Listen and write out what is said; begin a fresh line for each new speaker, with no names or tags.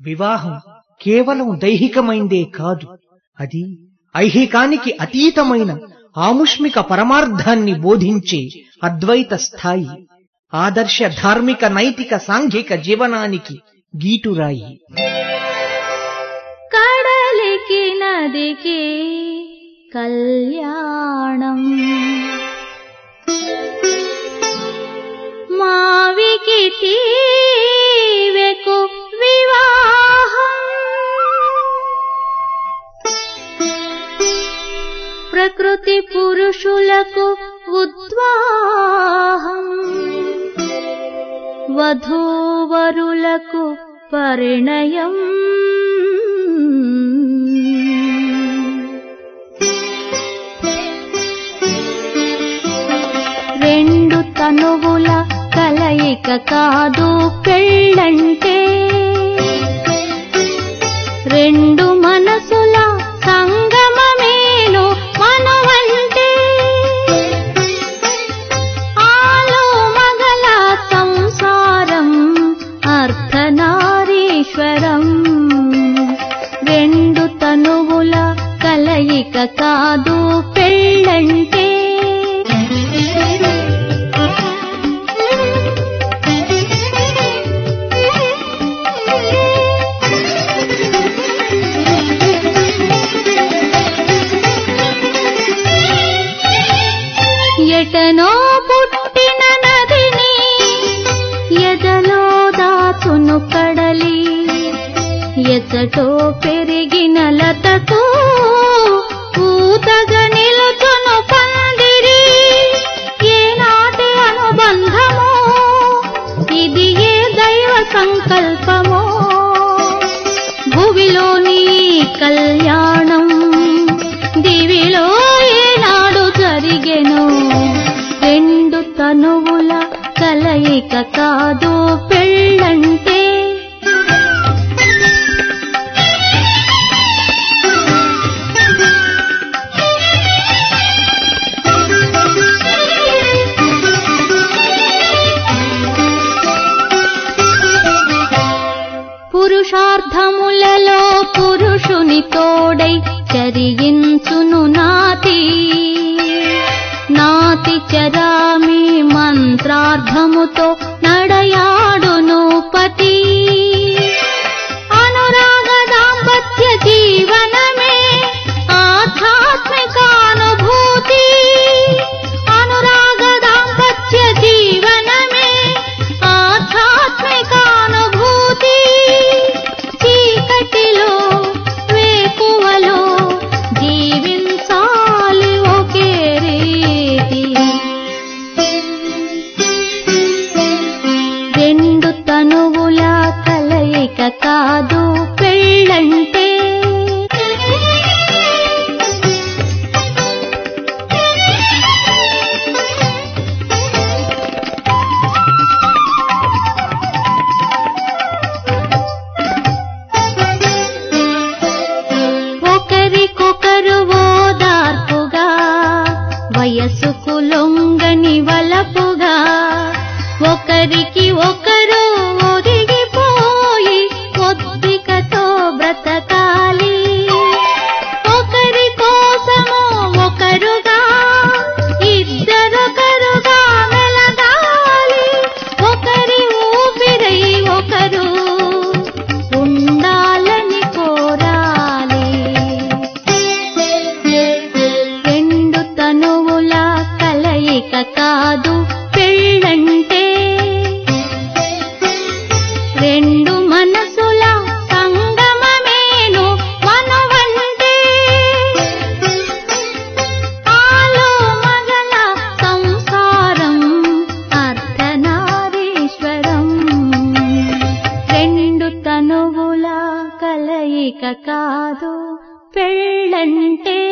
వివాహం కేవలం దైహికమైందే కాదు అది ఐహికానికి అతీతమైన ఆముష్మిక పరమార్థాన్ని బోధించే అద్వైత స్థాయి ఆదర్శ ధార్మిక నైతిక సాంఘిక జీవనానికి గీటురాయి
కడలికి నదికి కళ్యాణం మావికి తీవెకు వివాహం ప్రకృతి పురుషులకు ఉద్వాహం వధూవరులకు పరిణయం రెండు తనువుల కలయిక కాదు పెళ్ళంటే రెండు మనసుల సంగమమేను మనవంటే ఆలో మగల సంసారం అర్ధనారీశ్వరం రెండు తనువుల కలయిక కాదు పెళ్ళంటే ఎటనో పుట్టిన నదిని ఎదలో దాచును కడలి ఎచ్చటో పెరిగిన లతతో ఊతగ నిలుచును పందిరి ఏనాటి అనుబంధమో ఇది ఏ దైవ సంకల్పమో భువిలోని కళ్యాణం దివిలో ఏనాడు జరిగెను రెండు తనువుల కలయిక కాదు పెళ్ళంటే పురుషార్థములలో పురుషుని తోడై చరించును నాతి నాతి చరామి మంత్రార్థముతో నడయాడును పతి అనురాగ దాంపత్య జీవనమే ఆధ్యాత్మికానుభూతి అనురాగ దాంపత్య జీవనమే ఆధ్యాత్మికానుభూతి చీకటిలో వేకువలో జీవించాలి ఒకే రీతి రెండు తనువుల కలయిక కాదు పెళ్ళంటే ఒకరికొకరు ఓదార్పుగా వయసుకు లొంగని వలపుగా ఒకరికి ఒకరు ఒదిగిపోయి ఒద్దికతో బ్రతకాలి ఒకరి కోసము ఒకరుగా ఇద్దరొకరుగా మెలగాలి ఒకరి ఊపిరై ఒకరు ఉండాలని కోరాలి రెండు తనువుల కలయిక కాదు పెళ్ళంటే రెండు మనసుల సంగమమేను మనవంటే ఆలో మగల సంసారం అర్ధనారీశ్వరం రెండు తనువుల కలయిక కాదు పెళ్ళంటే